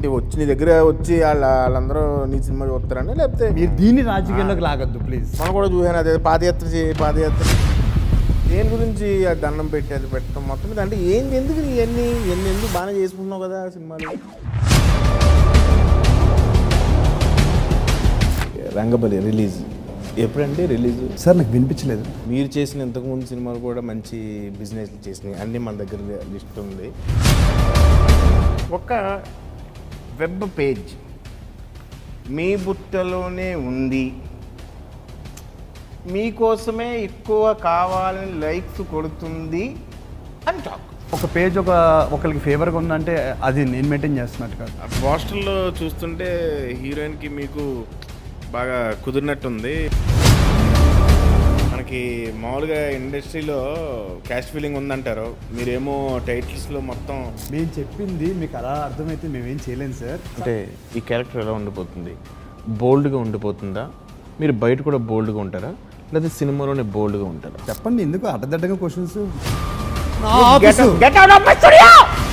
ఏంటి వచ్చి నీ దగ్గర వచ్చి వాళ్ళ వాళ్ళందరూ నీ సినిమా చూస్తారని లేకపోతే మీరు దీన్ని రాజకీయాల్లోకి లాగద్దు ప్లీజ్ మనం కూడా చూసాను అదే పాదయాత్ర చేయి పాదయాత్ర దేని గురించి ఆ దండం పెట్టి అది పెట్టడం మొత్తం మీద అంటే ఏంది ఎందుకు ఇవన్నీ ఎన్ని ఎందుకు బాగానే చేసుకుంటున్నావు కదా సినిమాలు రంగబలి రిలీజ్ ఎప్పుడంటే రిలీజ్ సార్ నాకు వినిపించలేదు మీరు చేసిన ఇంతకుముందు సినిమాలు కూడా మంచి బిజినెస్ చేసినాయి అన్నీ మన దగ్గర లిస్ట్ ఉంది ఒక వెబ్ పేజ్ మీ బుట్టలోనే ఉంది మీకోసమే ఎక్కువ కావాలని లైక్స్ కొడుతుంది అని టాక్ ఒక పేజ్ ఒక ఒకరికి ఫేవర్గా ఉందంటే అది నేను మెయింటైన్ చేస్తున్నట్టు కాదు పోస్టర్లో చూస్తుంటే హీరోయిన్కి మీకు బాగా కుదిరినట్టుంది మనకి మామూలుగా ఇండస్ట్రీలో క్యాష్ ఫీలింగ్ ఉందంటారు మీరేమో టైటిల్స్లో మొత్తం మేము చెప్పింది మీకు అలా అర్థమైతే మేమేం చేయలేము సార్ అంటే ఈ క్యారెక్టర్ ఎలా ఉండిపోతుంది బోల్డ్గా ఉండిపోతుందా మీరు బయట కూడా బోల్డ్గా ఉంటారా లేదా సినిమాలోనే బోల్డ్గా ఉంటారా చెప్పండి ఎందుకు అడ్డదడ్డగా questions Get out of my studio!